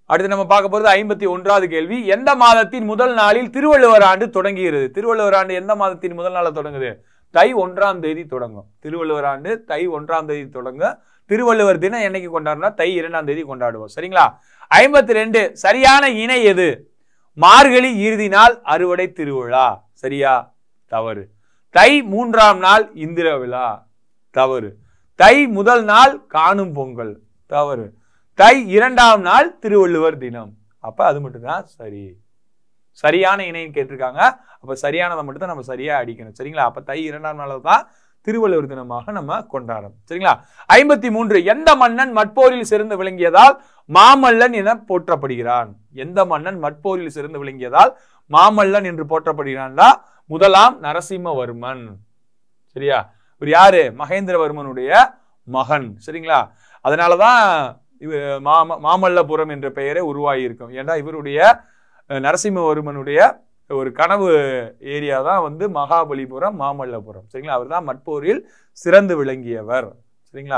அடுத்து நம்ம பார்க்க போறது ஐம்பத்தி ஒன்றாவது கேள்வி எந்த மாதத்தின் முதல் நாளில் திருவள்ளுவர் ஆண்டு தொடங்குகிறது திருவள்ளுவர் ஆண்டு எந்த மாதத்தின் முதல் நாளில் தொடங்குது தை ஒன்றாம் தேதி தொடங்கும் திருவள்ளுவர் ஆண்டு தை ஒன்றாம் தேதி தொடங்க திருவள்ளுவர் தினம் என்னைக்கு கொண்டாடுறோம்னா தை இரண்டாம் தேதி கொண்டாடுவோம் சரிங்களா ஐம்பத்தி ரெண்டு சரியான இணை எது மார்கழி இறுதி நாள் அறுவடை திருவிழா சரியா தவறு தை மூன்றாம் நாள் இந்திர விழா தவறு தை முதல் நாள் காணும் பொங்கல் தவறு தை இரண்டாம் நாள் திருவள்ளுவர் தினம் அப்ப அது மட்டும்தான் சரி சரியான இணைன்னு கேட்டிருக்காங்க அப்ப சரியானதை மட்டும் தான் நம்ம சரியா அடிக்கணும் சரிங்களா அப்ப தை இரண்டாம் நாள் தான் திருவள்ளுவர் தினமாக நம்ம கொண்டாடுறோம் சரிங்களா ஐம்பத்தி மூன்று எந்த மன்னன் மட்போரில் சிறந்து விளங்கியதால் மாமல்லன் என போற்றப்படுகிறான் எந்த மன்னன் மட்போரில் சிறந்து விளங்கியதால் மாமல்லன் என்று போற்றப்படுகிறான்டா முதலாம் நரசிம்மவர்மன் சரியா இவர் யாரு மகேந்திரவர்மனுடைய மகன் சரிங்களா அதனாலதான் இவ மாம மாமல்லபுரம் என்ற பெயரே உருவாகி இருக்கும் ஏன்னா இவருடைய அஹ், நரசிம்மவர்மனுடைய ஒரு கனவு ஏரியா தான் வந்து மகாபலிபுரம் மாமல்லபுரம் சரிங்களா அவர் தான் மட்போரில் சிறந்து விளங்கியவர் சரிங்களா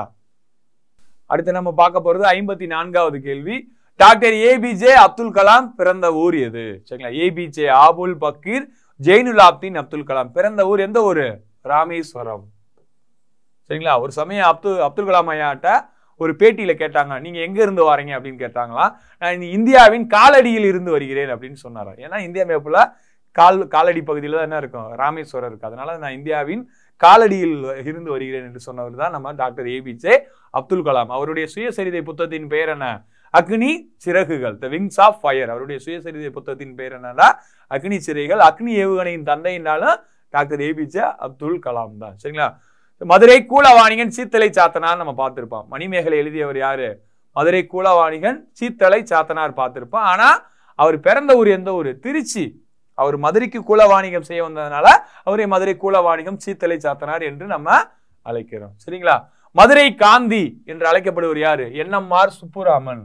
அடுத்து நம்ம பார்க்க போறது ஐம்பத்தி நான்காவது கேள்வி டாக்டர் ஏபிஜே அப்துல் கலாம் பிறந்த ஊர் எது சரிங்களா ஏபிஜே ஆபுல் பக்கீர் ஜெயினுலாப்தீன் அப்துல் கலாம் பிறந்த ஊர் எந்த ஊரு ராமேஸ்வரம் சரிங்களா ஒரு சமயம் அப்துல் அப்துல் கலாம் ஐயாட்ட ஒரு பேட்டியில கேட்டாங்க நீங்க எங்க இருந்து வரீங்க அப்படின்னு கேட்டாங்களாம் நான் இந்த இந்தியாவின் காலடியில் இருந்து வருகிறேன் அப்படின்னு சொன்னாராம் ஏன்னா இந்தியா மேப்புல கால் காலடி பகுதியில தான் என்ன இருக்கும் ராமேஸ்வரம் இருக்கு அதனால நான் இந்தியாவின் காலடியில் இருந்து வருகிறேன் என்று சொன்னவர் தான் நம்ம டாக்டர் ஏபிஜே அப்துல் கலாம் அவருடைய சுயசரிதை புத்தகத்தின் பெயர் என்ன Agni Siragugal the wings of fire அவருடைய சுயசரிதை புத்தகத்தின் பெயர் என்னன்னா அக்னி சிறைகள் அக்னி ஏவுகணையின் தந்தைன்னாலும் டாக்டர் ஏபிஜே அப்துல் கலாம் தான் சரிங்களா மதுரை கூலவாணிகன் சீத்தலை சாத்தனார் நம்ம பார்த்திருப்போம் மணிமேகலை எழுதியவர் யாரு மதுரை கூலவாணிகன் சீத்தலை சாத்தனார் பார்த்திருப்போம் ஆனா அவர் பிறந்த ஊர் எந்த ஊர் திருச்சி அவர் மதுரைக்கு கூலவாணிகம் செய்ய வந்ததுனால அவரை மதுரை கூலவாணிகம் சீத்தலை சாத்தனார் என்று நம்ம அழைக்கிறோம் சரிங்களா மதுரை காந்தி என்று அழைக்கப்படுவர் யாரு என்எம்ஆர் சுப்புராமன்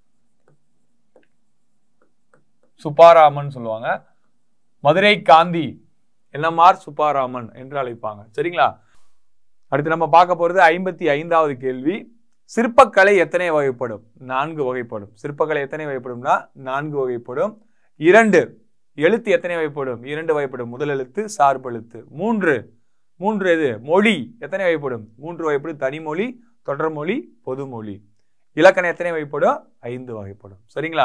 சுப்பாராமன் சொல்லுவாங்க மதுரை காந்தி என்எம்ஆர் சுப்பாராமன் என்று அழைப்பாங்க சரிங்களா அடுத்து நம்ம பார்க்க போறது ஐம்பத்தி ஐந்தாவது கேள்வி சிற்பக்கலை எத்தனை வகைப்படும் நான்கு வகைப்படும் சிற்பக்கலை எத்தனை வகைப்படும்னா நான்கு வகைப்படும் இரண்டு எழுத்து எத்தனை வகைப்படும் இரண்டு வகைப்படும் முதல் எழுத்து சார்பு எழுத்து மூன்று மூன்று எது மொழி எத்தனை வகைப்படும் மூன்று வகைப்படும் தனிமொழி தொடர்மொழி பொதுமொழி இலக்கணம் எத்தனை வகைப்படும் ஐந்து வகைப்படும் சரிங்களா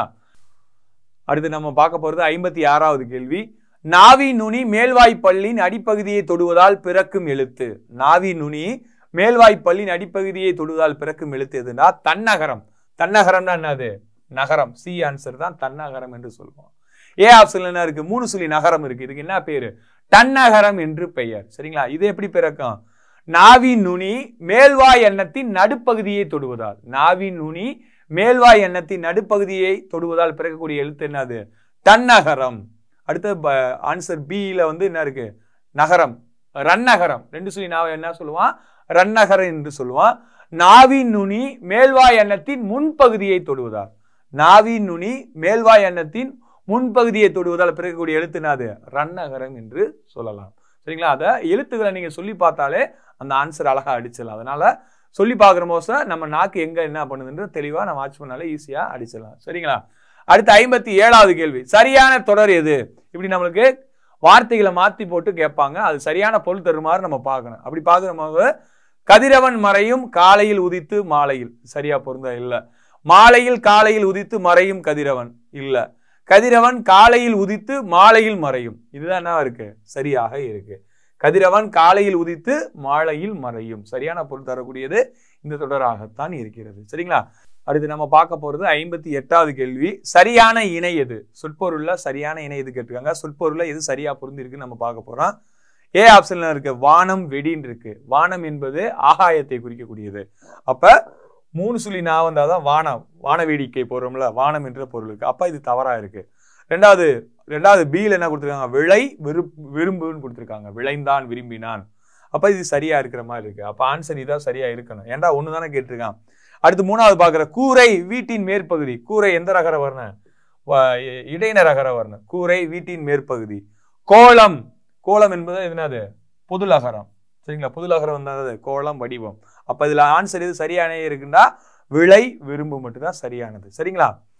அடுத்து நம்ம பார்க்க போறது ஐம்பத்தி ஆறாவது கேள்வி நாவி நுனி மேல்வாய்ப்பல்லின் அடிப்பகுதியை தொடுவதால் பிறக்கும் எழுத்து நாவி நுனி மேல்வாய்ப்பல்லின் அடிப்பகுதியை தொடுவதால் பிறக்கும் எழுத்து எதுனா தன்னகரம் தன்னகரம்னா என்னது நகரம் சி ஆன்சர் தான் தன்னகரம் என்று சொல்லுவோம் ஏ ஆப்ஷன்ல என்ன இருக்கு மூணு சொல்லி நகரம் இருக்கு இதுக்கு என்ன பேரு தன்னகரம் என்று பெயர் சரிங்களா இது எப்படி பிறக்கும் நாவி நுனி மேல்வாய் எண்ணத்தின் நடுப்பகுதியை தொடுவதால் நாவி நுனி மேல்வாய் எண்ணத்தின் நடுப்பகுதியை தொடுவதால் பிறக்கக்கூடிய எழுத்து என்னது தன்னகரம் அடுத்து ஆன்சர் பியில வந்து என்ன இருக்கு நகரம் ரன்னகரம் ரெண்டு சொல்லி நான் என்ன சொல்லுவான் ரன்னகரம் என்று சொல்லுவான் நாவின் நுனி மேல்வாய் எண்ணத்தின் முன்பகுதியை தொடுவதால் நாவின் நுனி மேல்வாய் எண்ணத்தின் முன்பகுதியை தொடுவதால் பிறக்கக்கூடிய எழுத்து என்னது ரன்னகரம் என்று சொல்லலாம் சரிங்களா அதை எழுத்துக்களை நீங்க சொல்லி பார்த்தாலே அந்த ஆன்சர் அழகா அடிச்சிடலாம் அதனால சொல்லி பார்க்குற மோச நம்ம நாக்கு எங்க என்ன பண்ணுதுன்ற தெளிவா நம்ம வாட்ச் பண்ணாலே ஈஸியா அடிச்சிடலாம் சரிங்களா அடுத்து ஐம்பத்தி ஏழாவது கேள்வி சரியான தொடர் எது இப்படி நம்மளுக்கு வார்த்தைகளை மாத்தி போட்டு கேட்பாங்க அது சரியான பொருள் தருமாறு நம்ம பார்க்கணும் அப்படி பார்க்குறோமாக கதிரவன் மறையும் காலையில் உதித்து மாலையில் சரியா பொருந்த இல்ல மாலையில் காலையில் உதித்து மறையும் கதிரவன் இல்ல கதிரவன் காலையில் உதித்து மாலையில் மறையும் இதுதான் என்ன இருக்கு சரியாக இருக்கு கதிரவன் காலையில் உதித்து மாலையில் மறையும் சரியான பொருள் தரக்கூடியது இந்த தொடராகத்தான் இருக்கிறது சரிங்களா அடுத்து நம்ம பார்க்க போறது ஐம்பத்தி எட்டாவது கேள்வி சரியான இணை எது சொற்பொருள்ல சரியான இணை எது கேட்டிருக்காங்க சொற்பொருள்ல எது சரியா பொருந்திருக்குன்னு நம்ம பார்க்க போறோம் ஏ ஆப்ஷன்ல இருக்கு வானம் வெடின்னு இருக்கு வானம் என்பது ஆகாயத்தை குறிக்கக்கூடியது அப்ப மூணு சொல்லி நான் வந்தாதான் வானம் வான வேடிக்கை போடுறோம்ல வானம் என்ற பொருள் இருக்கு அப்ப இது தவறா இருக்கு ரெண்டாவது ரெண்டாவது பியில் என்ன கொடுத்துருக்காங்க விளை விரு விரும்புன்னு கொடுத்துருக்காங்க விளைந்தான் விரும்பினான் அப்ப இது சரியா இருக்கிற மாதிரி இருக்கு அப்ப ஆன்சர் இதான் சரியா இருக்கணும் ஏன்டா ஒண்ணு தானே கேட்டிருக்கான் அடுத்து மூணாவது பாக்குற கூரை வீட்டின் மேற்பகுதி கூரை எந்த ரகர வர்ணம் வ- இடையின ரகர வர்ணம் கூரை வீட்டின் மேற்பகுதி கோலம் கோலம் என்பது என்னது பொதுலகரம் சரிங்களா பொதுலகரம் வந்தது கோலம் வடிவம் அப்ப இதுல ஆன்சர் இது சரியான இருக்குன்னா விளை விரும்பு மட்டும்தான் சரியானது சரிங்களா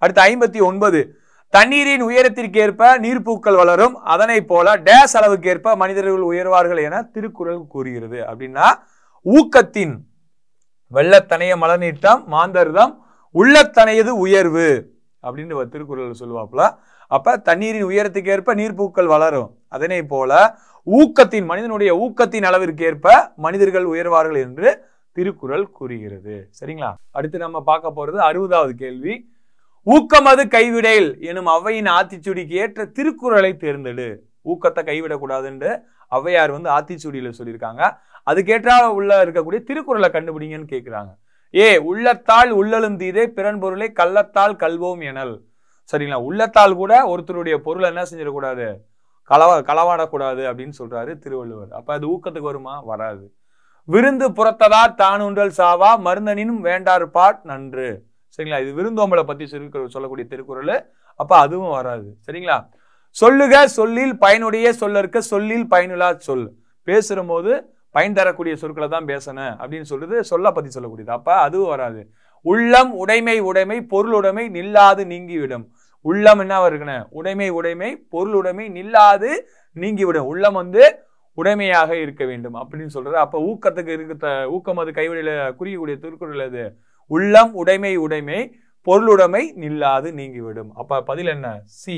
அடுத்து ஐம்பத்தி ஒன்பது தண்ணீரின் உயரத்திற்கேற்ப நீர்ப்பூக்கள் வளரும் அதனை போல டேஸ் அளவுக்கேற்ப மனிதர்கள் உயர்வார்கள் என திருக்குறள் கூறுகிறது அப்படின்னா ஊக்கத்தின் வெள்ளத்தனைய மலநீட்டம் மாந்தர்தம் உள்ளத்தனையது உயர்வு அப்படின்னு ஒரு திருக்குறள் சொல்லுவாப்புல அப்ப தண்ணீரின் உயரத்துக்கு ஏற்ப நீர்ப்பூக்கள் வளரும் அதனை போல ஊக்கத்தின் மனிதனுடைய ஊக்கத்தின் அளவிற்கேற்ப மனிதர்கள் உயர்வார்கள் என்று திருக்குறள் கூறுகிறது சரிங்களா அடுத்து நம்ம பார்க்க போறது அறுபதாவது கேள்வி ஊக்கமது கைவிடேல் எனும் அவையின் ஆத்திச்சூடிக்கு ஏற்ற திருக்குறளை தேர்ந்தெடு ஊக்கத்தை கைவிடக்கூடாதுன்னு ஔவையார் வந்து ஆத்திச்சூடியில சொல்லியிருக்காங்க அதுக்கேற்றா உள்ள இருக்கக்கூடிய திருக்குறளை கண்டுபிடிங்கன்னு கேட்கிறாங்க ஏ உள்ளத்தால் உள்ளலும் தீதே பிறன் பொருளை கள்ளத்தால் கல்வோம் எனல் சரிங்களா உள்ளத்தால் கூட ஒருத்தருடைய பொருளை என்ன செஞ்சிடக்கூடாது களவ களவாடக்கூடாது அப்படின்னு சொல்றாரு திருவள்ளுவர் அப்ப அது ஊக்கத்துக்கு வருமா வராது விருந்து புறத்ததார் தானுன்றல் சாவா மருந்தனினும் வேண்டார் பாட் நன்று சரிங்களா இது விருந்தோம்பலை பத்தி சொல்லி சொல்லக்கூடிய திருக்குறள் அப்ப அதுவும் வராது சரிங்களா சொல்லுக சொல்லில் பயனுடைய சொல்லற்க சொல்லில் பயனுள்ளா சொல் பேசுற போது பயன் தரக்கூடிய சொற்களை தான் பேசணும் அப்படின்னு சொல்றது சொல்ல பத்தி சொல்லக்கூடியது அப்ப அதுவும் வராது உள்ளம் உடைமை உடைமை பொருள் உடைமை நில்லாது நீங்கிவிடும் உள்ளம் என்ன இருக்கணும் உடைமை உடைமை பொருள் உடைமை நில்லாது நீங்கிவிடும் உள்ளம் வந்து உடைமையாக இருக்க வேண்டும் அப்படின்னு சொல்றது அப்ப ஊக்கத்துக்கு இருக்க ஊக்கம் அது கைவிடையில குறியக்கூடிய திருக்குறள் அது உள்ளம் உடைமை உடைமை பொருளுடைமை நில்லாது நீங்கிவிடும் அப்ப பதில் என்ன சி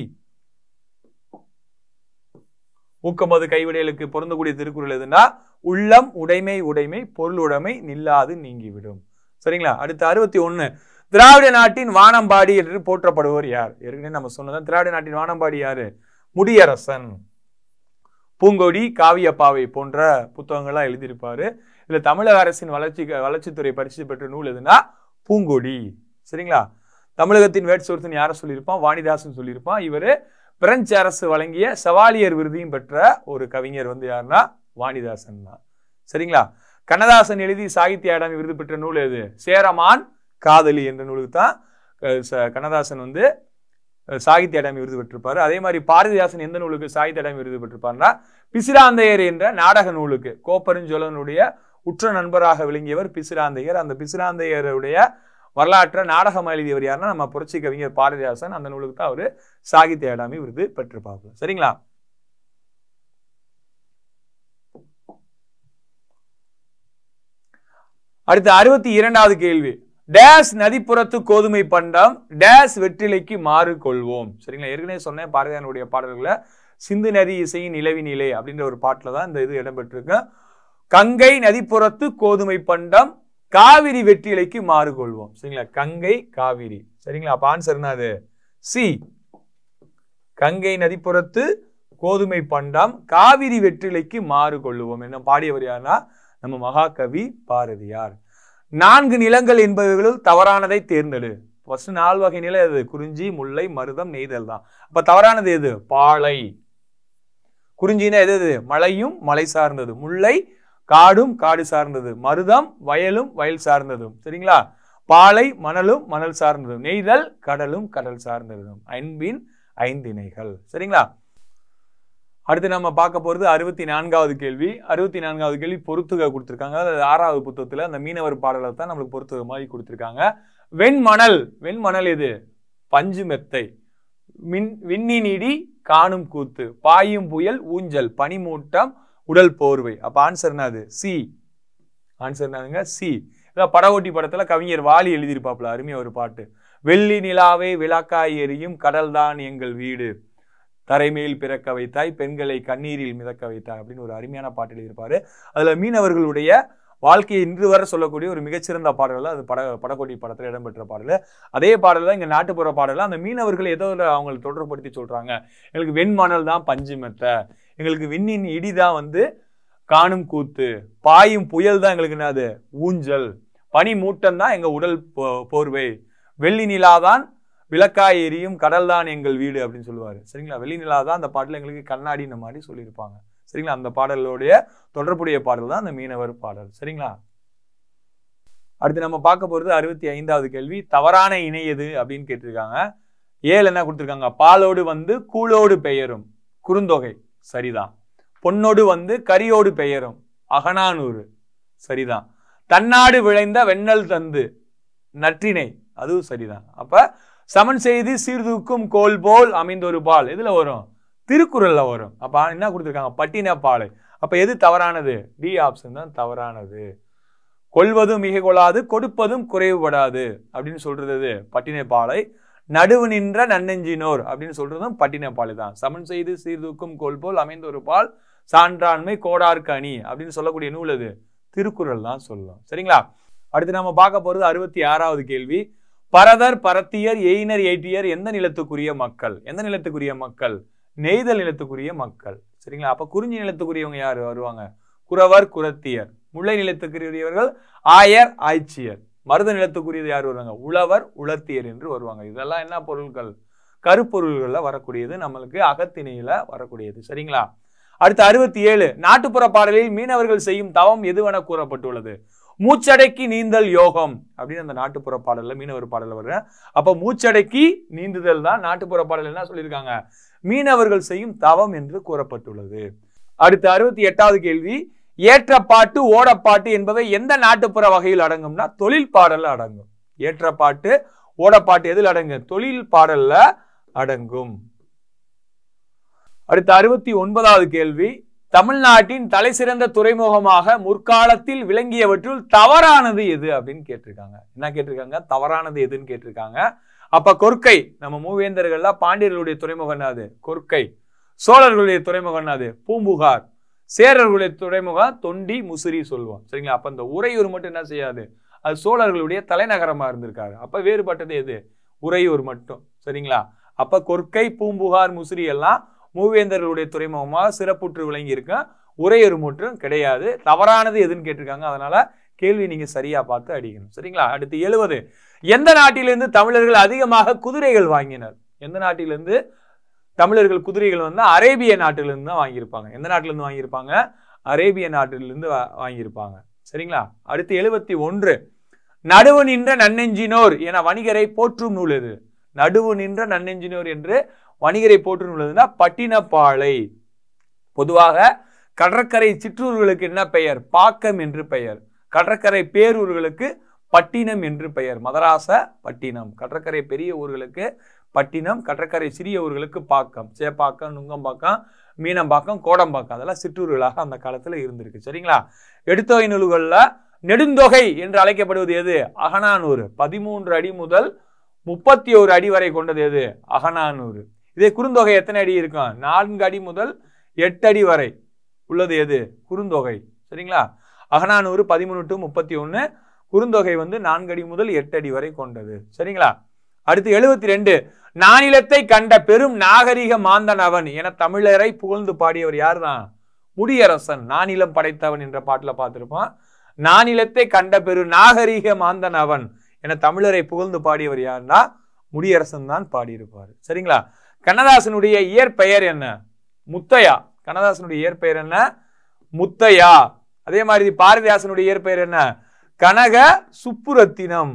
ஊக்கமது கைவிடைகளுக்கு பொருந்தக்கூடிய திருக்குறள் எதுனா உள்ளம் உடைமை உடைமை பொருளுடைமை நில்லாது நீங்கிவிடும் சரிங்களா அடுத்து அறுபத்தி ஒண்ணு திராவிட நாட்டின் வானம்பாடி என்று போற்றப்படுவர் யார் ஏற்கனவே நம்ம சொன்னதான் திராவிட நாட்டின் வானம்பாடி யாரு முடியரசன் பூங்கொடி காவியப்பாவை போன்ற புத்தகங்கள்லாம் எழுதியிருப்பாரு இதுல தமிழக அரசின் வளர்ச்சி வளர்ச்சித்துறை பரிசு பெற்ற நூல் எதுனா பூங்கொடி சரிங்களா தமிழகத்தின் வேட்சோர்த்தன் யார சொல்லியிருப்பான் வாணிதாசன் சொல்லியிருப்பான் இவரு பிரெஞ்சு அரசு வழங்கிய செவாலியர் விருதையும் பெற்ற ஒரு கவிஞர் வந்து யாருன்னா வாணிதாசன் தான் சரிங்களா கண்ணதாசன் எழுதி சாகித்ய அகாடமி விருது பெற்ற நூல் எது சேரமான் காதலி என்ற நூலுக்கு தான் அஹ், ச- கண்ணதாசன் வந்து அஹ், சாகித்ய அகாடமி விருது பெற்றிருப்பாரு அதே மாதிரி பாரதிதாசன் எந்த நூலுக்கு சாகித்ய அகாடமி விருது பெற்றிருப்பாருன்னா பிசிராந்தையர் என்ற நாடக நூலுக்கு கோப்பெருஞ்சோழனுடைய உற்ற நண்பராக விளங்கியவர் பிசிராந்தையர் அந்த பிசிராந்தையருடைய வரலாற்றை நாடகம் எழுதியவர் யாருன்னா நம்ம புரட்சி கவிஞர் பாரதிதாசன் அந்த நூலுக்கு தான் அவரு சாகித்ய அகாடமி விருது பெற்றிருப்பாங்க சரிங்களா அடுத்து அறுபத்தி இரண்டாவது கேள்வி டேஸ் நதிப்புறத்து கோதுமை பண்டம் டேஸ் வெற்றிலைக்கு மாறு கொள்வோம் சரிங்களா ஏற்கனவே சொன்னேன் பாரதியானுடைய பாடல்களை சிந்து நதி இசையின் நிலவி நிலை அப்படின்ற ஒரு பாட்டுல தான் இந்த இது இடம்பெற்றிருக்கு கங்கை நதிப்புறத்து கோதுமை பண்டம் காவிரி வெற்றிலைக்கு மாறு கொள்வோம் சரிங்களா கங்கை காவிரி சரிங்களா அப்ப ஆன்சர் என்னது சி கங்கை நதிப்புறத்து கோதுமை பண்டம் காவிரி வெற்றிலைக்கு மாறு கொள்ளுவோம் என்ன பாடியவர் யாருன்னா நம்ம மகாகவி பாரதியார் நான்கு நிலங்கள் என்பவர்களுள் தவறானதை தேர்ந்தெடு ஃபர்ஸ்ட் நாலு வகை நிலம் எது குறிஞ்சி முல்லை மருதம் நெய்தல் தான் அப்ப தவறானது எது பாலை குறிஞ்சினா எது எது மலையும் மலை சார்ந்தது முல்லை காடும் காடு சார்ந்தது மருதம் வயலும் வயல் சார்ந்ததும் சரிங்களா பாலை மணலும் மணல் சார்ந்ததும் நெய்தல் கடலும் கடல் சார்ந்ததும் அன்பின் ஐந்திணைகள் சரிங்களா அடுத்து நம்ம பார்க்க போறது அறுபத்தி நான்காவது கேள்வி அறுபத்தி நான்காவது கேள்வி பொறுத்துக கொடுத்துருக்காங்க அது ஆறாவது புத்தகத்துல அந்த மீனவர் பாடலை தான் நம்மளுக்கு பொறுத்துக மாதிரி கொடுத்துருக்காங்க வெண்மணல் வெண்மணல் எது பஞ்சு மெத்தை மின் விண்ணின் இடி காணும் கூத்து பாயும் புயல் ஊஞ்சல் பனிமூட்டம் உடல் போர்வை அப்ப ஆன்சர் என்னது சி ஆன்சர் என்னதுங்க சி இதான் படகோட்டி படத்துல கவிஞர் வாலி எழுதியிருப்பாப்ல அருமையா ஒரு பாட்டு வெள்ளி நிலாவை விளக்காய் எரியும் கடல்தான் எங்கள் வீடு தரைமேல் பிறக்க வைத்தாய் பெண்களை கண்ணீரில் மிதக்க வைத்தாய் அப்படின்னு ஒரு அருமையான பாட்டு எழுதியிருப்பாரு அதுல மீனவர்களுடைய வாழ்க்கையை இன்று வரை சொல்லக்கூடிய ஒரு மிகச்சிறந்த பாடல் அது பட படக்கோட்டி படத்துல இடம்பெற்ற பாடல் அதே பாடல் தான் இங்க நாட்டுப்புற பாடல் அந்த மீனவர்கள் ஏதோ ஒரு அவங்களை தொடர்புபடுத்தி சொல்றாங்க எங்களுக்கு வெண்மணல் தான் பஞ்சு மெத்தை எங்களுக்கு விண்ணின் இடி தான் வந்து காணும் கூத்து பாயும் புயல் தான் எங்களுக்கு என்னது ஊஞ்சல் பனி மூட்டம் தான் எங்க உடல் போ- போர்வை வெள்ளி நிலா தான் விளக்காய் எரியும் கடல் தான் எங்கள் வீடு அப்படின்னு சொல்லுவாரு சரிங்களா வெள்ளி நிலா தான் அந்த பாட்டுல எங்களுக்கு கண்ணாடி இந்த மாதிரி சொல்லியிருப்பாங்க சரிங்களா அந்த பாடலோடைய தொடர்புடைய பாடல் தான் அந்த மீனவர் பாடல் சரிங்களா அடுத்து நம்ம பார்க்க போறது அறுபத்தி ஐந்தாவது கேள்வி தவறான இணை எது அப்படின்னு கேட்டிருக்காங்க ஏழு என்ன கொடுத்திருக்காங்க பாலோடு வந்து கூழோடு பெயரும் குறுந்தொகை சரிதான் பொன்னோடு வந்து கரியோடு பெயரும் அகனானூறு சரிதான் தன்னாடு விளைந்த வெண்ணல் தந்து நற்றினை அதுவும் சரிதான் அப்ப சமன் செய்து சீர்தூக்கும் கோல் போல் அமைந்தொரு பால் எதுல வரும் திருக்குறள்ல வரும் அப்ப என்ன கொடுத்திருக்காங்க பட்டினப்பாலை அப்ப எது தவறானது டி ஆப்ஷன் தான் தவறானது கொள்வதும் மிக கொள்ளாது கொடுப்பதும் குறைவுபடாது அப்படின்னு சொல்றது எது பட்டினப்பாலை நடுவு நின்ற நன்னெஞ்சினோர் அப்படின்னு சொல்றதும் பட்டினப்பாலை தான் சமன் செய்து சீர்தூக்கும் கோல் போல் அமைந்த ஒரு பால் சான்றாண்மை கோடார்க்கு அணி அப்படின்னு சொல்லக்கூடிய நூல் அது திருக்குறள் தான் சொல்லும் சரிங்களா அடுத்து நம்ம பார்க்க போறது அறுபத்தி ஆறாவது கேள்வி பரதர் பரத்தியர் எயினர் எயிட்டியர் எந்த நிலத்துக்குரிய மக்கள் எந்த நிலத்துக்குரிய மக்கள் நெய்தல் நிலத்துக்குரிய மக்கள் சரிங்களா அப்ப குறிஞ்சி நிலத்துக்குரியவங்க யாரு வருவாங்க குறவர் குரத்தியர் முல்லை நிலத்துக்குரியவர்கள் ஆயர் ஆய்ச்சியர் மருத நிலத்துக்குரியது யார் வருவாங்க உழவர் உலர்த்தியர் என்று வருவாங்க இதெல்லாம் என்ன பொருட்கள் கருப்பொருள்கள்ல வரக்கூடியது நம்மளுக்கு அகத்திணையில வரக்கூடியது சரிங்களா அடுத்து அறுபத்தி ஏழு நாட்டுப்புற பாடலில் மீனவர்கள் செய்யும் தவம் எதுவென கூறப்பட்டுள்ளது மூச்சடக்கி நீந்தல் யோகம் அப்படின்னு அந்த நாட்டுப்புற பாடல்ல மீனவர் பாடல்ல வர்ற அப்ப மூச்சடக்கி நீந்துதல் தான் நாட்டுப்புற பாடல் என்ன சொல்லியிருக்காங்க மீனவர்கள் செய்யும் தவம் என்று கூறப்பட்டுள்ளது அடுத்து அறுபத்தி எட்டாவது கேள்வி ஏற்றப்பாட்டு ஓடப்பாட்டு என்பவை எந்த நாட்டுப்புற வகையில் அடங்கும்னா தொழில் பாடல்ல அடங்கும் ஏற்றப்பாட்டு ஓடப்பாட்டு எதில் அடங்கும் தொழில் பாடல்ல அடங்கும் அடுத்து அறுபத்தி ஒன்பதாவது கேள்வி தமிழ்நாட்டின் தலை சிறந்த துறைமுகமாக முற்காலத்தில் விளங்கியவற்றுள் தவறானது எது அப்படின்னு கேட்டிருக்காங்க என்ன கேட்டிருக்காங்க தவறானது எதுன்னு கேட்டிருக்காங்க அப்ப கொற்கை நம்ம மூவேந்தர்கள்ல பாண்டியர்களுடைய துறைமுகம் அது கொற்கை சோழர்களுடைய துறைமுகம் அது பூம்புகார் சேரர்களுடைய துறைமுகம் தொண்டி முசிறி சொல்லுவோம் சரிங்களா அப்ப இந்த உறையூர் மட்டும் என்ன செய்யாது அது சோழர்களுடைய தலைநகரமா இருந்திருக்காரு அப்ப வேறுபட்டது எது உறையூர் மட்டும் சரிங்களா அப்ப கொற்கை பூம்புகார் முசிறி எல்லாம் மூவேந்தர்களுடைய துறைமுகமாக சிறப்புற்று விளங்கி இருக்கு உரையொரு மட்டும் கிடையாது தவறானது எதுன்னு கேட்டிருக்காங்க அதனால கேள்வி நீங்க சரியா பார்த்து அடிக்கணும் சரிங்களா அடுத்து எழுவது எந்த நாட்டிலிருந்து தமிழர்கள் அதிகமாக குதிரைகள் வாங்கினர் எந்த நாட்டிலிருந்து தமிழர்கள் குதிரைகள் வந்து அரேபிய நாட்டிலிருந்து தான் வாங்கியிருப்பாங்க எந்த நாட்டிலிருந்து வாங்கியிருப்பாங்க அரேபிய நாட்டிலிருந்து வா- வாங்கியிருப்பாங்க சரிங்களா அடுத்து எழுபத்தி ஒன்று நடுவு நின்ற நன்னெஞ்சினோர் என வணிகரை போற்றும் நூல் எது நடுவு நின்ற நன்னெஞ்சினோர் என்று வணிகரை போற்றும் நூல் எதுனா பட்டினப்பாலை பொதுவாக கடற்கரை சிற்றூர்களுக்கு என்ன பெயர் பாக்கம் என்று பெயர் கடற்கரை பேரூர்களுக்கு பட்டினம் என்று பெயர் மதராச பட்டினம் கடற்கரை பெரிய ஊர்களுக்கு பட்டினம் கடற்கரை சிறிய ஊர்களுக்கு பாக்கம் சேப்பாக்கம் நுங்கம்பாக்கம் மீனம்பாக்கம் கோடம்பாக்கம் அதெல்லாம் சிற்றூர்களாக அந்த காலத்துல இருந்திருக்கு சரிங்களா எடுத்தொகை நூல்கள்ல நெடுந்தொகை என்று அழைக்கப்படுவது எது அகனானூறு பதிமூன்று அடி முதல் முப்பத்தி ஒரு அடி வரை கொண்டது எது அகனானூறு இதே குறுந்தொகை எத்தனை அடி இருக்கும் நான்கு அடி முதல் எட்டு அடி வரை உள்ளது எது குறுந்தொகை சரிங்களா அகனானூறு பதிமூணு டு முப்பத்தி ஒன்று குறுந்தொகை வந்து நான்கு அடி முதல் எட்டு அடி வரை கொண்டது சரிங்களா அடுத்து எழுபத்தி ரெண்டு நானிலத்தை கண்ட பெரும் நாகரிக மாந்தன் அவன் என தமிழரை புகழ்ந்து பாடியவர் யார்தான் முடியரசன் நானிலம் படைத்தவன் என்ற பாட்டுல பார்த்திருப்பான் நானிலத்தை கண்ட பெரு நாகரிக மாந்தன் அவன் என தமிழரை புகழ்ந்து பாடியவர் யாருன்னா முடியரசன் தான் பாடியிருப்பார் சரிங்களா கண்ணதாசனுடைய இயற்பெயர் என்ன முத்தையா கண்ணதாசனுடைய இயற்பெயர் என்ன முத்தையா அதே மாதிரி பாரதிதாசனுடைய இயற்பெயர் என்ன கனக சுப்புரத்தினம்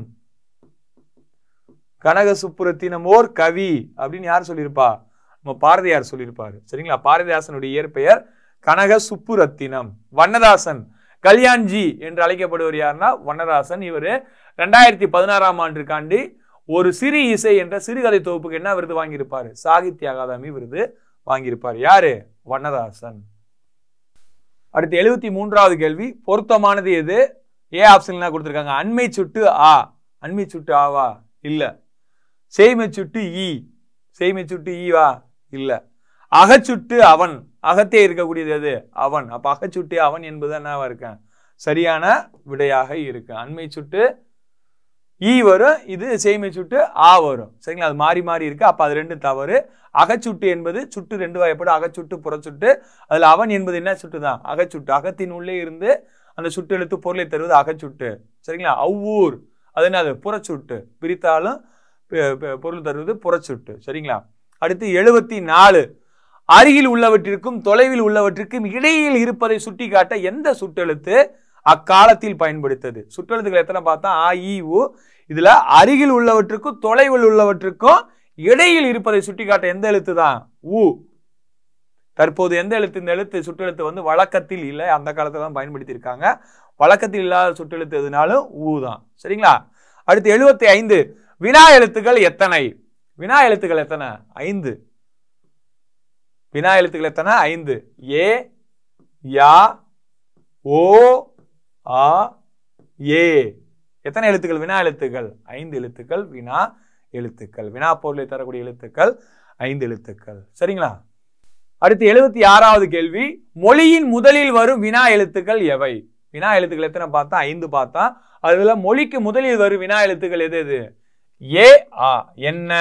கனக சுப்புரத்தினம் ஓர் கவி அப்படின்னு யார் சொல்லியிருப்பா நம்ம பாரதியார் சொல்லியிருப்பாரு சரிங்களா பாரதிதாசனுடைய இயற்பெயர் கனக சுப்புரத்தினம் வண்ணதாசன் கல்யாண்ஜி என்று அழைக்கப்படுவர் யாருன்னா வண்ணதாசன் இவர் ரெண்டாயிரத்தி பதினாறாம் ஆண்டுக்காண்டி ஒரு சிறு இசை என்ற சிறுகதை தொகுப்புக்கு என்ன விருது வாங்கியிருப்பாரு சாகித்ய அகாதமி விருது வாங்கியிருப்பார் யாரு வண்ணதாசன் அடுத்து எழுபத்தி மூன்றாவது கேள்வி பொருத்தமானது எது ஏ ஆப்ஷன் என்ன கொடுத்துருக்காங்க அண்மை சுட்டு ஆ அண்மை சுட்டு ஆவா இல்ல செய்மை சுட்டு ஈ செய்மை சுட்டு ஈவா இல்ல அகச்சுட்டு அவன் அகத்தே இருக்கக்கூடியது எது அவன் அப்ப அகச்சுட்டு அவன் என்பது என்னவா இருக்கேன் சரியான விடையாக இருக்கு அண்மை சுட்டு ஈ வரும் இது செய்மை சுட்டு ஆ வரும் சரிங்களா அது மாறி மாறி இருக்கு அப்ப அது ரெண்டும் தவறு அகச்சுட்டு என்பது சுட்டு ரெண்டு வகைப்படும் அகச்சுட்டு புறச்சுட்டு அதுல அவன் என்பது என்ன சுட்டு தான் அகச்சுட்டு அகத்தின் உள்ளே இருந்து அந்த சுட்டு எழுத்து பொருளை தருவது அகச்சுட்டு சரிங்களா அவ்வூர் அது என்னது புறச்சுட்டு பிரித்தாலும் பெ- பெ- பொருள் தருவது புறச்சுட்டு சரிங்களா அடுத்து எழுபத்தி நாலு அருகில் உள்ளவற்றிற்கும் தொலைவில் உள்ளவற்றிற்கும் இடையில் இருப்பதை சுட்டிக்காட்ட எந்த சுட்டெழுத்து அக்காலத்தில் பயன்படுத்தது சுட்டெழுத்துக்கள் எத்தனை பார்த்தா ஆ இ உ இதுல அருகில் உள்ளவற்றுக்கும் தொலைவில் உள்ளவற்றுக்கும் இடையில் இருப்பதை சுட்டிக்காட்ட எந்த எழுத்து தான் உ தற்போது எந்த எழுத்து இந்த எழுத்து சுட்டெழுத்து வந்து வழக்கத்தில் இல்லை அந்த காலத்துல தான் பயன்படுத்தி இருக்காங்க வழக்கத்தில் இல்லாத சுட்டெழுத்து எதுனாலும் ஊ தான் சரிங்களா அடுத்து எழுபத்தி ஐந்து வினா எழுத்துக்கள் எத்தனை வினா எழுத்துக்கள் எத்தனை ஐந்து வினா எழுத்துக்கள் எத்தனை ஐந்து ஏ யா ஓ ஆ ஏ எத்தனை எழுத்துக்கள் வினா எழுத்துக்கள் ஐந்து எழுத்துக்கள் வினா எழுத்துக்கள் வினா பொருளை தரக்கூடிய எழுத்துக்கள் ஐந்து எழுத்துக்கள் சரிங்களா அடுத்து எழுபத்தி ஆறாவது கேள்வி மொழியின் முதலில் வரும் வினா எழுத்துக்கள் எவை வினா எழுத்துக்கள் எத்தனை பார்த்தா ஐந்து பார்த்தா அதுல மொழிக்கு முதலில் வரும் வினா எழுத்துக்கள் எது எது ஏ ஆ என்ன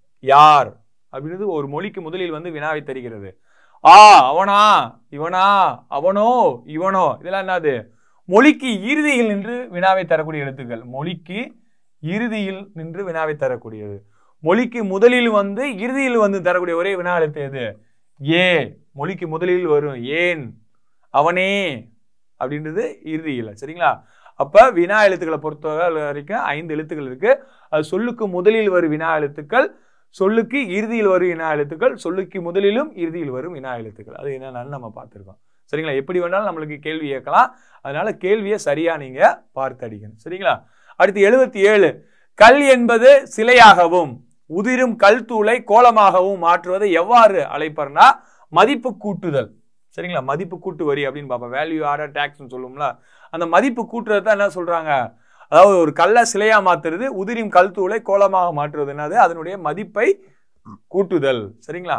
யார் அப்படின்றது ஒரு மொழிக்கு முதலில் வந்து வினாவை தருகிறது ஆ அவனா இவனா அவனோ இவனோ இதெல்லாம் என்னது மொழிக்கு இறுதியில் நின்று வினாவை தரக்கூடிய எழுத்துக்கள் மொழிக்கு இறுதியில் நின்று வினாவை தரக்கூடியது மொழிக்கு முதலில் வந்து இறுதியில் வந்து தரக்கூடிய ஒரே வினா எழுத்து எது ஏ மொழிக்கு முதலில் வரும் ஏன் அவனே அப்படின்றது இறுதியில் சரிங்களா அப்ப வினா எழுத்துக்களை பொறுத்தவரை வரைக்கும் ஐந்து எழுத்துக்கள் இருக்கு அது சொல்லுக்கு முதலில் வரும் வினா எழுத்துக்கள் சொல்லுக்கு இறுதியில் வரும் வினா எழுத்துக்கள் சொல்லுக்கு முதலிலும் இறுதியில் வரும் வினா எழுத்துக்கள் அது என்னன்னு நம்ம பார்த்துருக்கோம் சரிங்களா எப்படி வேணாலும் நம்மளுக்கு கேள்வி கேட்கலாம் அதனால கேள்வியை சரியா நீங்க பார்த்து அடிக்கணும் சரிங்களா அடுத்து எழுபத்தி ஏழு கல் என்பது சிலையாகவும் உதிரும் கல் தூளை கோலமாகவும் மாற்றுவதை எவ்வாறு அழைப்பர்னா மதிப்பு கூட்டுதல் சரிங்களா மதிப்பு கூட்டு வரி அப்படின்னு பார்ப்போம் வேல்யூ ஆர்டர் டேக்ஸ்னு சொல்லுவோம்ல அந்த மதிப்பு கூட்டுறது தான் என்ன சொல்றாங்க அதாவது ஒரு கல்லை சிலையா மாத்துறது உதிரியும் கல் தூளை கோலமாக மாற்றுவது என்னது அதனுடைய மதிப்பை கூட்டுதல் சரிங்களா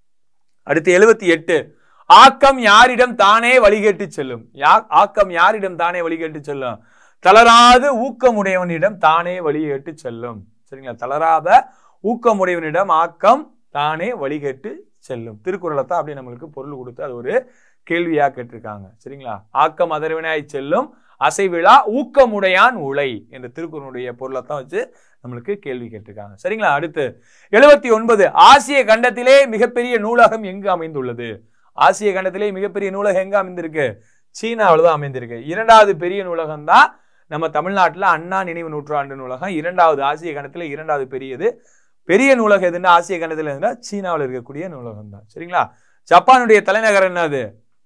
அடுத்து எழுபத்தி எட்டு ஆக்கம் யாரிடம் தானே வழிகேட்டு செல்லும் யா ஆக்கம் யாரிடம் தானே வழிகேட்டு செல்லும் தளராது ஊக்கமுடையவனிடம் தானே வழிகேட்டு செல்லும் சரிங்களா தளராத ஊக்கமுடையவனிடம் ஆக்கம் தானே வழிகேட்டு செல்லும் திருக்குறளை தான் அப்படி நம்மளுக்கு பொருள் கொடுத்து அது ஒரு கேள்வியா கேட்டிருக்காங்க சரிங்களா ஆக்கம் அதர்வினாய் செல்லும் அசைவிழா ஊக்கமுடையான் உலை என்ற திருக்குறளுடைய பொருளை தான் வச்சு நம்மளுக்கு கேள்வி கேட்டிருக்காங்க சரிங்களா அடுத்து எழுபத்தி ஒன்பது ஆசிய கண்டத்திலே மிகப்பெரிய நூலகம் எங்கு அமைந்துள்ளது ஆசிய கண்டத்திலே மிகப்பெரிய நூலகம் எங்க அமைந்திருக்கு சீனாவில் தான் அமைந்திருக்கு இரண்டாவது பெரிய நூலகம் தான் நம்ம தமிழ்நாட்டில் அண்ணா நினைவு நூற்றாண்டு நூலகம் இரண்டாவது ஆசிய கண்டத்தில் இரண்டாவது பெரியது பெரிய நூலகம் எதுன்னா ஆசிய கண்டத்தில் இருந்தா சீனாவில் இருக்கக்கூடிய நூலகம் தான் சரிங்களா ஜப்பானுடைய தலைநகர் என்னது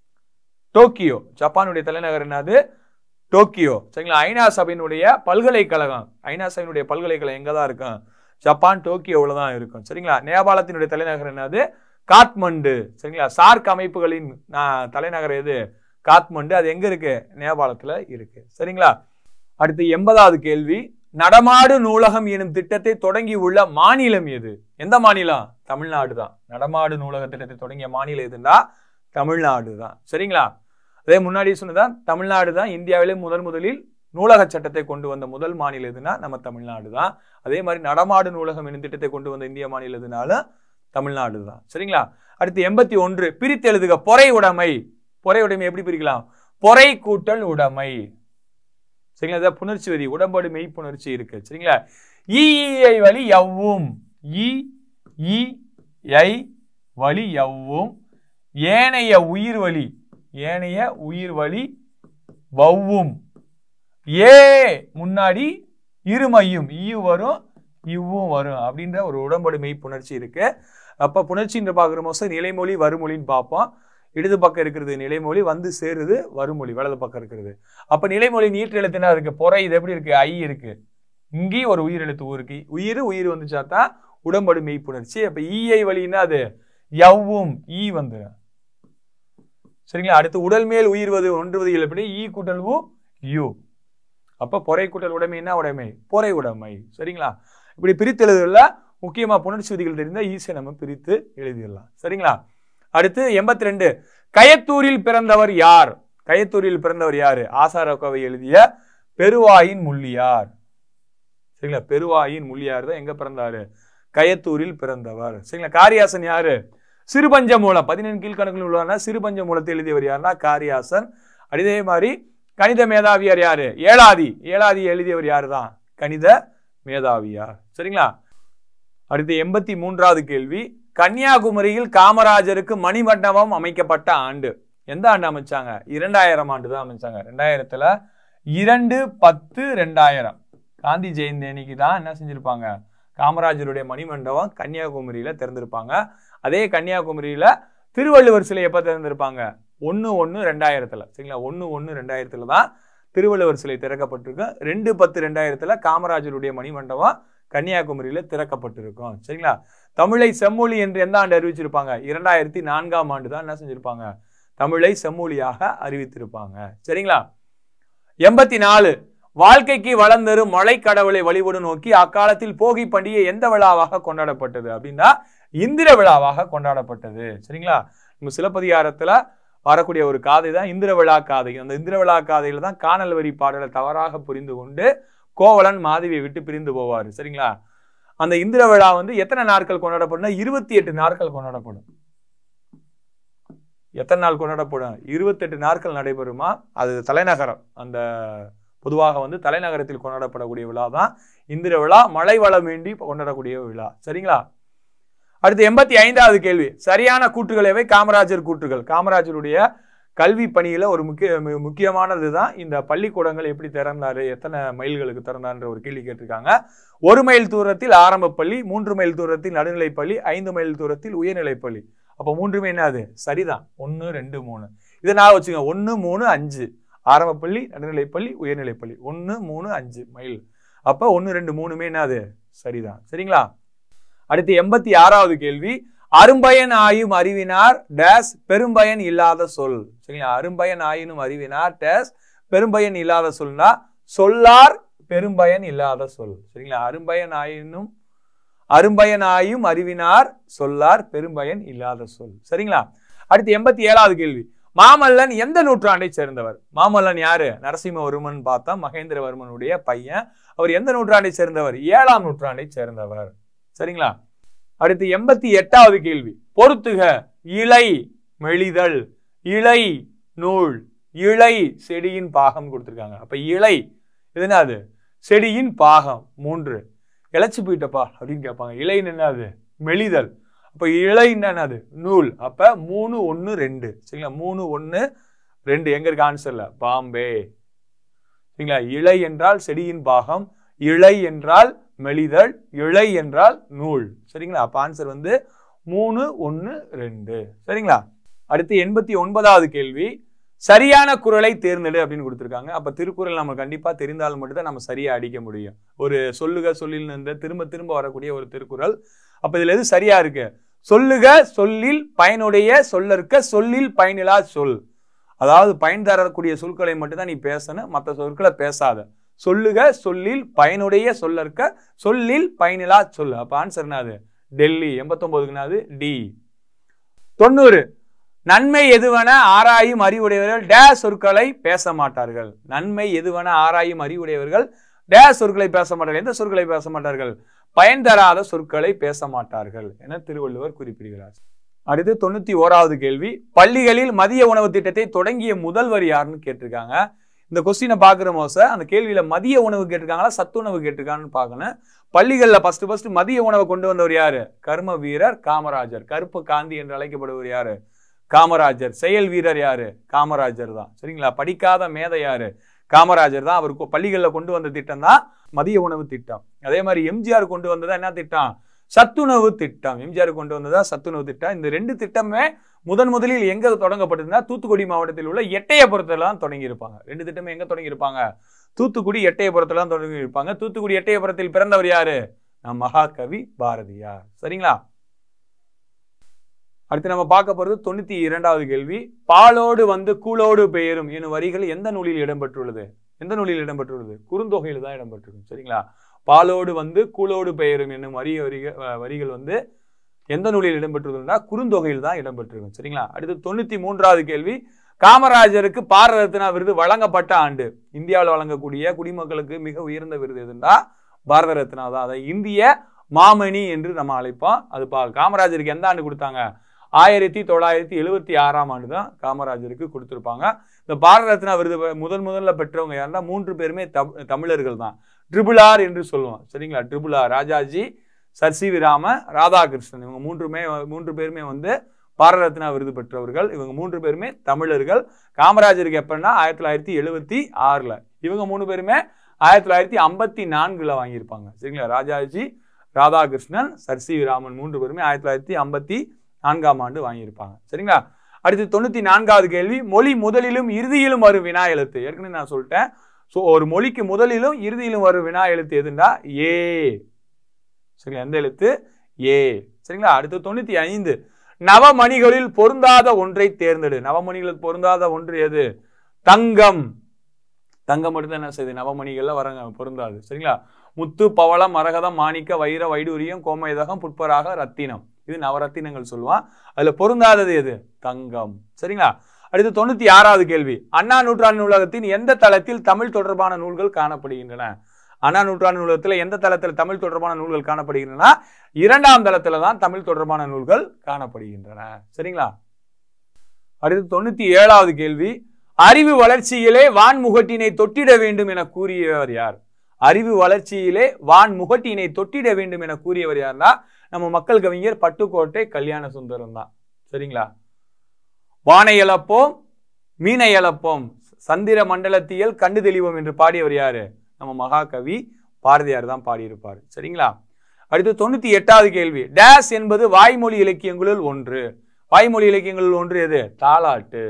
டோக்கியோ ஜப்பானுடைய தலைநகர் என்னது டோக்கியோ சரிங்களா ஐநா சபையினுடைய பல்கலைக்கழகம் ஐநா சபையினுடைய பல்கலைக்கழகம் எங்க தான் இருக்கும் ஜப்பான் டோக்கியோவில் தான் இருக்கும் சரிங்களா நேபாளத்தினுடைய தலைநகர் என்னது காத்மண்டு சரிங்களா சார்க் அமைப்புகளின் ஆஹ், தலைநகர் எது காத்மண்டு அது எங்க இருக்கு நேபாளத்துல இருக்கு சரிங்களா அடுத்து எண்பதாவது கேள்வி நடமாடு நூலகம் எனும் திட்டத்தை தொடங்கி உள்ள மாநிலம் எது எந்த மாநிலம் தமிழ்நாடு தான் நடமாடு நூலக திட்டத்தை தொடங்கிய மாநிலம் எதுன்னா தமிழ்நாடு தான் சரிங்களா அதே முன்னாடி சொன்னதான் தமிழ்நாடு தான் இந்தியாவிலே முதன் முதலில் நூலக சட்டத்தை கொண்டு வந்த முதல் மாநிலம் எதுனா நம்ம தமிழ்நாடு தான் அதே மாதிரி நடமாடு நூலகம் எனும் திட்டத்தை கொண்டு வந்த இந்திய மாநிலம் எதுனாலும் தமிழ்நாடு தான் சரிங்களா அடுத்து எண்பத்தி ஒன்று பிரித்து எழுதுக பொறை உடைமை பொறை உடைமை எப்படி பிரிக்கலாம் பொறை கூட்டல் உடைமை சரிங்களா இதான் புணர்ச்சி வரி உடம்போடு மெய்ப்புணர்ச்சி இருக்கு சரிங்களா ஈஐ வழி எவ்வும் இ இ ஐ வழி எவ்வும் ஏனைய உயிர் வழி ஏனைய உயிர் வழி வவ்வும் ஏ முன்னாடி இருமையும் ஈ வரும் இவ்வும் வரும் அப்படின்ற ஒரு உடம்போடு மெய்ப்புணர்ச்சி இருக்கு அப்ப புணர்ச்சின்ற பார்க்குற மோசம் நிலைமொழி வருமொழின்னு பார்ப்போம் இடது பக்கம் இருக்கிறது நிலைமொழி வந்து சேருது வருமொழி வலது பக்கம் இருக்கிறது அப்ப நிலைமொழி நீட்டு எழுத்து என்ன இருக்கு பொறை இது எப்படி இருக்கு ஐ இருக்கு இங்கேயும் ஒரு உயிர் எழுத்து ஊ இருக்கு உயிர் உயிர் வந்துச்சாத்தா உடம்படு மெய்ப்புணர்ச்சி அப்ப ஈஐ வழின்னா அது யவ்வும் ஈ வந்து சரிங்களா அடுத்து உடல் மேல் உயிர்வது ஒன்றுவது எப்படி ஈ கூட்டல் உ யூ அப்ப பொறை கூட்டல் உடைமை என்ன உடைமை பொறை உடைமை சரிங்களா இப்படி பிரித்து எழுதுல முக்கியமா புணர்ச்சி விதிகள் தெரிந்தா ஈஸியா நம்ம பிரித்து எழுதிடலாம் சரிங்களா அடுத்து எண்பத்தி ரெண்டு கயத்தூரில் பிறந்தவர் யார் கயத்தூரில் பிறந்தவர் யாரு ஆசாரக்கோவை எழுதிய பெருவாயின் முள்ளியார் சரிங்களா பெருவாயின் முள்ளியார் தான் எங்க பிறந்தாரு கயத்தூரில் பிறந்தவர் சரிங்களா காரியாசன் யாரு சிறுபஞ்ச மூலம் பதினெண் கீழ்கணக்கில் உள்ளவர்னா சிறுபஞ்ச மூலத்தை எழுதியவர் யாருன்னா காரியாசன் அதே மாதிரி கணித மேதாவியார் யாரு ஏழாதி ஏழாதி எழுதியவர் யாரு தான் கணித மேதாவியார் சரிங்களா அடுத்து எண்பத்தி மூன்றாவது கேள்வி கன்னியாகுமரியில் காமராஜருக்கு மணிமண்டபம் அமைக்கப்பட்ட ஆண்டு எந்த ஆண்டு அமைச்சாங்க இரண்டாயிரம் ஆண்டு தான் அமைச்சாங்க ரெண்டாயிரத்துல இரண்டு பத்து ரெண்டாயிரம் காந்தி ஜெயந்தி அன்னைக்கு தான் என்ன செஞ்சிருப்பாங்க காமராஜருடைய மணிமண்டபம் கன்னியாகுமரியில திறந்திருப்பாங்க அதே கன்னியாகுமரியில திருவள்ளுவர் சிலை எப்ப திறந்திருப்பாங்க ஒன்று ஒன்று ரெண்டாயிரத்துல சரிங்களா ஒன்று ஒன்று ரெண்டாயிரத்துல தான் திருவள்ளுவர் சிலை திறக்கப்பட்டிருக்கு ரெண்டு பத்து ரெண்டாயிரத்துல காமராஜருடைய மணிமண்டபம் கன்னியாகுமரியில திறக்கப்பட்டிருக்கும் சரிங்களா தமிழை செம்மொழி என்று எந்த ஆண்டு அறிவிச்சிருப்பாங்க இரண்டாயிரத்தி நான்காம் ஆண்டு தான் என்ன செஞ்சிருப்பாங்க தமிழை செம்மொழியாக அறிவித்திருப்பாங்க சரிங்களா எண்பத்தி நாலு வாழ்க்கைக்கு வளர்ந்தரும் மழை கடவுளை வழிபடு நோக்கி அக்காலத்தில் போகி பண்டிகை எந்த விழாவாக கொண்டாடப்பட்டது அப்படின்னா இந்திர விழாவாக கொண்டாடப்பட்டது சரிங்களா நம்ம சிலப்பதிகாரத்துல வரக்கூடிய ஒரு காதை தான் இந்திர விழா காதை அந்த இந்திர விழா காதையில தான் காணல் வரி பாடலை தவறாக புரிந்து கொண்டு கோவலன் மாதவியை விட்டு பிரிந்து போவார் சரிங்களா அந்த இந்திர விழா வந்து எத்தனை நாட்கள் கொண்டாடப்படும் இருபத்தி எட்டு நாட்கள் கொண்டாடப்படும் எத்தனை நாள் கொண்டாடப்படும் இருபத்தெட்டு நாட்கள் நடைபெறுமா அது தலைநகரம் அந்த பொதுவாக வந்து தலைநகரத்தில் கொண்டாடப்படக்கூடிய விழா தான் இந்திர விழா மழை வளம் வேண்டி கொண்டாடக்கூடிய விழா சரிங்களா அடுத்து எண்பத்தி ஐந்தாவது கேள்வி சரியான கூற்றுகள் எவை காமராஜர் கூற்றுகள் காமராஜருடைய கல்வி பணியில ஒரு முக்கிய மு- முக்கியமானது தான் இந்த பள்ளிக்கூடங்கள் எப்படி திறந்தாரு எத்தனை மைல்களுக்கு திறந்தார்ன்ற ஒரு கேள்வி கேட்டிருக்காங்க ஒரு மைல் தூரத்தில் ஆரம்ப பள்ளி மூன்று மைல் தூரத்தில் நடுநிலைப் பள்ளி ஐந்து மைல் தூரத்தில் உயர்நிலைப் பள்ளி அப்போ மூன்றுமே என்னது சரிதான் ஒன்று ரெண்டு மூணு இதை நான் வச்சுங்க ஒன்று மூணு அஞ்சு ஆரம்ப பள்ளி நடுநிலைப் பள்ளி உயர்நிலைப் பள்ளி ஒன்று மூணு அஞ்சு மைல் அப்போ ஒன்று ரெண்டு மூணுமே என்னது சரிதான் சரிங்களா அடுத்து எண்பத்தி ஆறாவது கேள்வி அரும்பயன் ஆயும் அறிவினார் டேஸ் பெரும்பயன் இல்லாத சொல் சரிங்களா அரும்பயன் ஆயினும் அறிவினார் டேஸ் பெரும்பயன் இல்லாத சொல்னா சொல்லார் பெரும்பயன் இல்லாத சொல் சரிங்களா அரும்பயன் ஆயினும் அரும்பயன் ஆயும் அறிவினார் சொல்லார் பெரும்பயன் இல்லாத சொல் சரிங்களா அடுத்து எண்பத்தி ஏழாவது கேள்வி மாமல்லன் எந்த நூற்றாண்டை சேர்ந்தவர் மாமல்லன் யாரு நரசிம்மவர்மன் பார்த்தா மகேந்திரவர்மனுடைய பையன் அவர் எந்த நூற்றாண்டை சேர்ந்தவர் ஏழாம் நூற்றாண்டை சேர்ந்தவர் சரிங்களா அடுத்து எண்பத்தி எட்டாவது கேள்வி பொறுத்துக இலை மெலிதல் இலை நூல் இலை செடியின் பாகம் கொடுத்திருக்காங்க அப்ப இலை இது என்னது செடியின் பாகம் மூன்று இழைச்சு போயிட்டப்பா அப்படின்னு கேட்பாங்க இலைன்னு என்னது மெலிதல் அப்ப இலை என்னது நூல் அப்ப மூணு ஒன்னு ரெண்டு சரிங்களா மூணு ஒன்னு ரெண்டு எங்க இருக்கு ஆன்சர்ல பாம்பே சரிங்களா இலை என்றால் செடியின் பாகம் இலை என்றால் மெலிதல் இழை என்றால் நூல் சரிங்களா அப்ப ஆன்சர் வந்து மூணு ஒன்னு ரெண்டு சரிங்களா அடுத்து எண்பத்தி ஒன்பதாவது கேள்வி சரியான குரலை தேர்ந்தெடு அப்படின்னு கொடுத்துருக்காங்க அப்ப திருக்குறள் நம்ம கண்டிப்பா தெரிந்தால் மட்டும்தான் நம்ம சரியா அடிக்க முடியும் ஒரு சொல்லுக சொல்லில் இருந்து திரும்ப திரும்ப வரக்கூடிய ஒரு திருக்குறள் அப்ப இதுல எது சரியா இருக்கு சொல்லுக சொல்லில் பயனுடைய சொல்லற்க சொல்லில் பயனிலா சொல் அதாவது பயன் தரக்கூடிய சொற்களை மட்டும்தான் நீ பேசணும் மற்ற சொற்களை பேசாத சொல்லுக சொல்லில் பயனுடைய சொல்லற்க சொல்லில் பயனிலா சொல் அப்ப ஆன்சர் என்னது டெல்லி எண்பத்தொன்பதுக்கு என்னது டி தொண்ணூறு நன்மை எதுவென ஆராயும் அறிவுடையவர்கள் டே சொற்களை பேச மாட்டார்கள் நன்மை எதுவென ஆராயும் அறிவுடையவர்கள் டே சொற்களை பேச மாட்டார்கள் எந்த சொற்களை பேச மாட்டார்கள் பயன் தராத சொற்களை பேச மாட்டார்கள் என திருவள்ளுவர் குறிப்பிடுகிறார் அடுத்து தொண்ணூத்தி ஓராவது கேள்வி பள்ளிகளில் மதிய உணவு திட்டத்தை தொடங்கிய முதல்வர் யாருன்னு கேட்டிருக்காங்க இந்த கொஸ்டினை பாக்குற மோச அந்த கேள்வியில மதிய உணவு கேட்டிருக்காங்களா சத்துணவு கேட்டிருக்காங்கன்னு பார்க்கணும் பள்ளிகள்ல ஃபர்ஸ்ட் ஃபர்ஸ்ட் மதிய உணவை கொண்டு வந்தவர் யாரு கர்ம வீரர் காமராஜர் கருப்பு காந்தி என்று அழைக்கப்படுவர் யாரு காமராஜர் செயல் வீரர் யாரு காமராஜர் தான் சரிங்களா படிக்காத மேதை யாரு காமராஜர் தான் அவர் பள்ளிகள்ல கொண்டு வந்த திட்டம் தான் மதிய உணவு திட்டம் அதே மாதிரி எம்ஜிஆர் கொண்டு வந்ததா என்ன திட்டம் சத்துணவு திட்டம் எம்ஜிஆர் கொண்டு வந்ததா சத்துணவு திட்டம் இந்த ரெண்டு திட்டமே முதன் முதலில் எங்க தொடங்கப்பட்டதுன்னா தூத்துக்குடி மாவட்டத்தில் உள்ள எட்டயபுரத்துல தான் தொடங்கி இருப்பாங்க ரெண்டு திட்டமே எங்க தொடங்கி இருப்பாங்க தூத்துக்குடி எட்டயபுரத்துல தான் தொடங்கி இருப்பாங்க தூத்துக்குடி எட்டயபுரத்தில் பிறந்தவர் யாரு நம் மகாகவி பாரதியார் சரிங்களா அடுத்து நம்ம பார்க்க போறது தொண்ணூத்தி இரண்டாவது கேள்வி பாலோடு வந்து கூலோடு பெயரும் எனும் வரிகள் எந்த நூலில் இடம்பெற்றுள்ளது எந்த நூலில் இடம்பெற்றுள்ளது குறுந்தொகையில் தான் இடம்பெற்றிருக்கும் சரிங்களா பாலோடு வந்து கூலோடு பெயரும் என்னும் வரி வரிகள் வரிகள் வந்து எந்த நூலில் இடம்பெற்றுள்ளதுன்னா குறுந்தொகையில் தான் இடம்பெற்றிருக்கும் சரிங்களா அடுத்து தொண்ணூத்தி மூன்றாவது கேள்வி காமராஜருக்கு பாரத ரத்னா விருது வழங்கப்பட்ட ஆண்டு இந்தியாவில் வழங்கக்கூடிய குடிமக்களுக்கு மிக உயர்ந்த விருது எதுன்னா பாரத ரத்னா தான் அதை இந்திய மாமணி என்று நம்ம அழைப்போம் அது பா காமராஜருக்கு எந்த ஆண்டு கொடுத்தாங்க ஆயிரத்தி தொள்ளாயிரத்தி எழுவத்தி ஆறாம் ஆண்டு தான் காமராஜருக்கு கொடுத்துருப்பாங்க இந்த பாரத ரத்னா விருது முதன் முதல்ல பெற்றவங்க யாருன்னா மூன்று பேருமே தமி- தமிழர்கள் தான் ட்ரிபிள் ஆர் என்று சொல்லுவோம் சரிங்களா triple R Rajaji sir C V Rama Radhakrishnan இவங்க மூன்றுமே மூன்று பேருமே வந்து பாரத ரத்னா விருது பெற்றவர்கள் இவங்க மூன்று பேருமே தமிழர்கள் காமராஜருக்கு எப்பன்னா ஆயிரத்தி தொள்ளாயிரத்தி எழுவத்தி ஆறுல இவங்க மூணு பேருமே ஆயிரத்தி தொள்ளாயிரத்தி ஐம்பத்தி நான்குல வாங்கியிருப்பாங்க சரிங்களா Rajaji Radhakrishnan sir C V Raman மூன்று பேருமே ஆயிரத்தி தொள்ளாயிரத்தி ஐம்பத்தி நான்காம் ஆண்டு வாங்கியிருப்பாங்க சரிங்களா அடுத்து தொண்ணூத்தி நான்காவது கேள்வி மொழி முதலிலும் இறுதியிலும் வரும் வினா எழுத்து ஏற்கனவே நான் சொல்லிட்டேன் ஸோ ஒரு மொழிக்கு முதலிலும் இறுதியிலும் வரும் வினா எழுத்து எதுண்டா ஏ சரிங்களா எந்த எழுத்து ஏ சரிங்களா அடுத்து தொண்ணூத்தி ஐந்து நவமணிகளில் பொருந்தாத ஒன்றை தேர்ந்தெடு நவமணிகளில் பொருந்தாத ஒன்று எது தங்கம் தங்கம் மட்டும் என்ன செய்யுது நவமணிகள்ல வரங்க பொருந்தாது சரிங்களா முத்து பவளம் மரகதம் மாணிக்க வைர வைடூரியம் கோமயதகம் புட்பராக ரத்தினம் இது நவரத்தினங்கள் சொல்லுவான் அதுல பொருந்தாதது எது தங்கம் சரிங்களா அடுத்து தொண்ணூத்தி ஆறாவது கேள்வி அண்ணா நூற்றாண்டு நூலகத்தின் எந்த தளத்தில் தமிழ் தொடர்பான நூல்கள் காணப்படுகின்றன அண்ணா நூற்றாண்டு நூலகத்துல எந்த தளத்தில் தமிழ் தொடர்பான நூல்கள் காணப்படுகின்றன இரண்டாம் தளத்துல தான் தமிழ் தொடர்பான நூல்கள் காணப்படுகின்றன சரிங்களா அடுத்து தொண்ணூத்தி ஏழாவது கேள்வி அறிவு வளர்ச்சியிலே வான்முகட்டினை தொட்டிட வேண்டும் என கூறியவர் யார் அறிவு வளர்ச்சியிலே வான் முகட்டினை தொட்டிட வேண்டும் என கூறியவர் யார்னா நம்ம மக்கள் கவிஞர் பட்டுக்கோட்டை கல்யாண சுந்தரம் தான் சரிங்களா வானை இழப்போம் மீனை இழப்போம் சந்திர மண்டலத்தியல் கண்டு தெளிவோம் என்று பாடியவர் யாரு நம்ம மகாகவி பாரதியார் தான் பாடியிருப்பார் சரிங்களா அடுத்து தொண்ணூத்தி எட்டாவது கேள்வி டேஸ் என்பது வாய்மொழி இலக்கியங்களுள் ஒன்று வாய்மொழி இலக்கியங்களுள் ஒன்று எது தாலாட்டு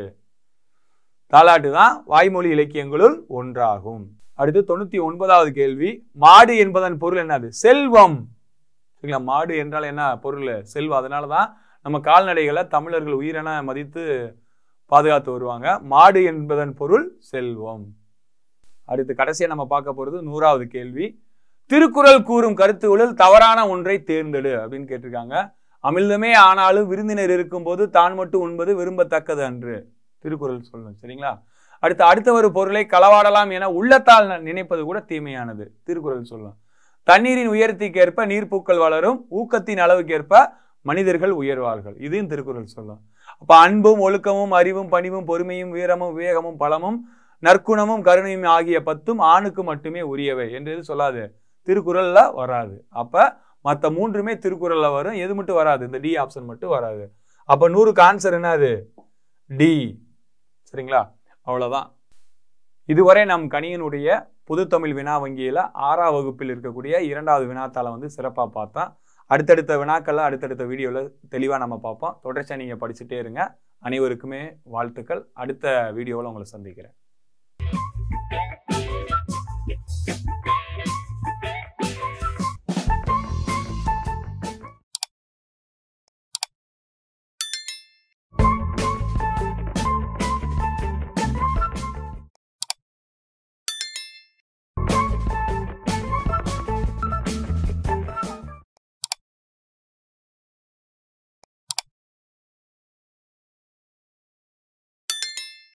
தாலாட்டு தான் வாய்மொழி இலக்கியங்களுள் ஒன்றாகும் அடுத்து தொண்ணூத்தி ஒன்பதாவது கேள்வி மாடு என்பதன் பொருள் என்னது செல்வம் சரிங்களா மாடு என்றால் என்ன பொருள் செல்வம் அதனால தான் நம்ம கால்நடைகளை தமிழர்கள் உயிரென மதித்து பாதுகாத்து வருவாங்க மாடு என்பதன் பொருள் செல்வம் அடுத்து கடைசியா நம்ம பார்க்க போறது நூறாவது கேள்வி திருக்குறள் கூறும் கருத்துகளில் தவறான ஒன்றை தேர்ந்தெடு அப்படின்னு கேட்டிருக்காங்க அமிழ்தமே ஆனாலும் விருந்தினர் இருக்கும்போது தான் மட்டும் உண்பது விரும்பத்தக்கது அன்று திருக்குறள் சொல்லணும் சரிங்களா அடுத்து அடுத்த ஒரு பொருளை களவாடலாம் என உள்ளத்தால் ந- நினைப்பது கூட தீமையானது திருக்குறள் சொல்லலாம் தண்ணீரின் உயரத்திற்கேற்ப நீர்ப்பூக்கள் வளரும் ஊக்கத்தின் அளவுக்கேற்ப மனிதர்கள் உயர்வார்கள் இதையும் திருக்குறள் சொல்லும் அப்ப அன்பும் ஒழுக்கமும் அறிவும் பணிவும் பொறுமையும் வீரமும் விவேகமும் பலமும் நற்குணமும் கருணையும் ஆகிய பத்தும் ஆணுக்கு மட்டுமே உரியவை என்று எது சொல்லாது திருக்குறள்ல வராது அப்ப மத்த மூன்றுமே திருக்குறள்ல வரும் எது மட்டும் வராது இந்த டி ஆப்ஷன் மட்டும் வராது அப்ப நூறுக்கு ஆன்சர் என்னது டி சரிங்களா அவ்வளவுதான் இதுவரை நம் கணியனுடைய புதுத்தமிழ் வினா வங்கியில ஆறாம் வகுப்பில் இருக்கக்கூடிய இரண்டாவது வினாத்தாளை வந்து சிறப்பா பார்த்தோம் அடுத்தடுத்த வினாக்கள்ல அடுத்தடுத்த வீடியோல தெளிவா நம்ம பார்ப்போம் தொடர்ச்சியா நீங்க படிச்சுட்டே இருங்க அனைவருக்குமே வாழ்த்துக்கள் அடுத்த வீடியோவில் உங்களை சந்திக்கிறேன்